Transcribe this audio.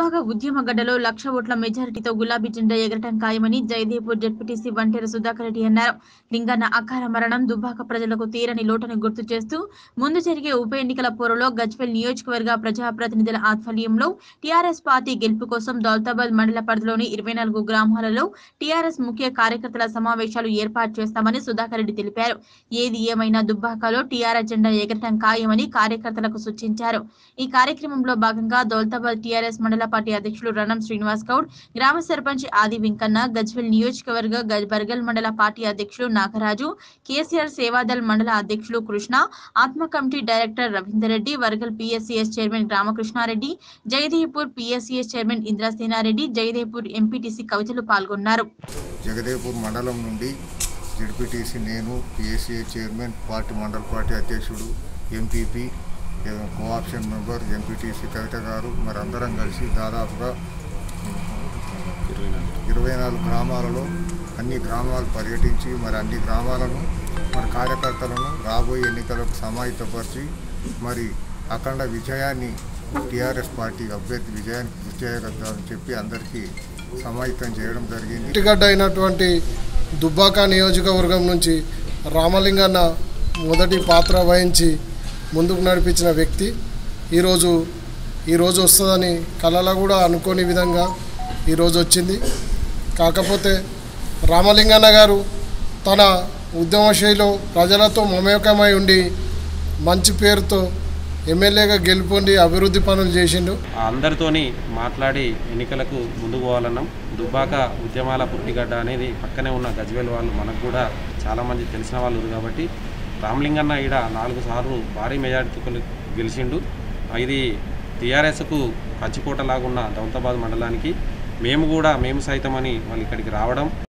దుబ్బాక ఉద్యమ గడ్డలో లక్ష ఓట్ల మెజారిటీతో గులాబీ జెండా ఎగరటం ఖాయమని జయదేపూర్ జడ్పీటీసీ వంటేరు సుధాకర్ రెడ్డి అన్నారు లింగన్న అకాల మరణం దుబ్బాక ప్రజలకు తీరని లోటును గుర్తు చేస్తూ ముందు జరిగే ఉప ఎన్నికల పోరులో గజ్వెల్ నియోజకవర్గ ప్రజాప్రతినిధుల ఆధ్వర్యంలో టీఆర్ఎస్ పార్టీ గెలుపు కోసం దౌలతాబాద్ మండల పరిధిలోని ఇరవై నాలుగు గ్రామాలలో టీఆర్ఎస్ ముఖ్య కార్యకర్తల సమావేశాలు ఏర్పాటు చేస్తామని సుధాకర్ రెడ్డి తెలిపారు ఏది ఏమైనా దుబ్బాకలో టీఆర్ఎస్ జెండా ఎగరటం ఖాయమని కార్యకర్తలకు సూచించారు ఈ కార్యక్రమంలో భాగంగా దౌలతాబాద్ టీఆర్ఎస్ మండల పార్టీ అధ్యక్షులు రణం శ్రీనివాస్ గౌడ్ గ్రామ సర్పంచ్ ఆది వెంకన్న గజ్వెల్ నియోజకవర్గ గజ్- బర్గల్ మండల పార్టీ అధ్యక్షులు నాగరాజు కేసీఆర్ సేవాదల్ మండల అధ్యక్షులు Krishna ATMA committee director Ravinder Reddy Vargal PSCS chairman Ramakrishnareddy Jagdevpur PSCS chairman Indrasenareddy Jagdevpur MPTC కవితలు పాల్గొన్నారు జగదేవ్పూర్ మండలం నుండి జడ్పీటీసీ నేను పిఎస్సీ చైర్మన్ పార్టీ మండల పార్టీ అధ్యక్షుడు MPP cooption member MPTC Kavitha గారు మరి అందరం కలిసి దాదాపుగా ఇరవై నాలుగు గ్రామాలలో అన్ని గ్రామాలు పర్యటించి మరి అన్ని గ్రామాలను మరి కార్యకర్తలను రాబోయే ఎన్నికలకు సమాహితపరిచి మరి అఖండ విజయాన్ని టీఆర్ఎస్ పార్టీ అభ్యర్థి విజయానికి కృషి చేయగలుగుతారని చెప్పి అందరికీ సమాహితం చేయడం జరిగింది పుట్టిగడ్డ అయినటువంటి దుబ్బాక నియోజకవర్గం నుంచి రామలింగన్న మొదటి పాత్ర వహించి ముందుకు నడిపించిన వ్యక్తి ఈరోజు ఈరోజు వస్తుందని కళలో కూడా అనుకోని విధంగా ఈరోజు వచ్చింది కాకపోతే రామలింగన్న గారు తన ఉద్యమ శైలిలో ప్రజలతో మమేకమై ఉండి మంచి పేరుతో ఎమ్మెల్యేగా గెలుపొంది అభివృద్ధి పనులు చేసిండు ఆ అందరితోని మాట్లాడి ఎన్నికలకు ముందుకు పోవాలన్నాం దుబ్బాక ఉద్యమాల పుట్టిగడ్డ అనేది పక్కనే ఉన్న గజ్వేల్ వాళ్ళు మనకు కూడా చాలామంది తెలిసిన వాళ్ళు ఉన్నారు కాబట్టి రామలింగన్న ఈడ నాలుగు సార్లు భారీ మెజార్టీతో గెలిచిండు ఇది టీఆర్ఎస్కు కంచికోటలాగున్న దౌలతాబాద్ మండలానికి మేము కూడా మేము సైతమని వాళ్ళు ఇక్కడికి రావడం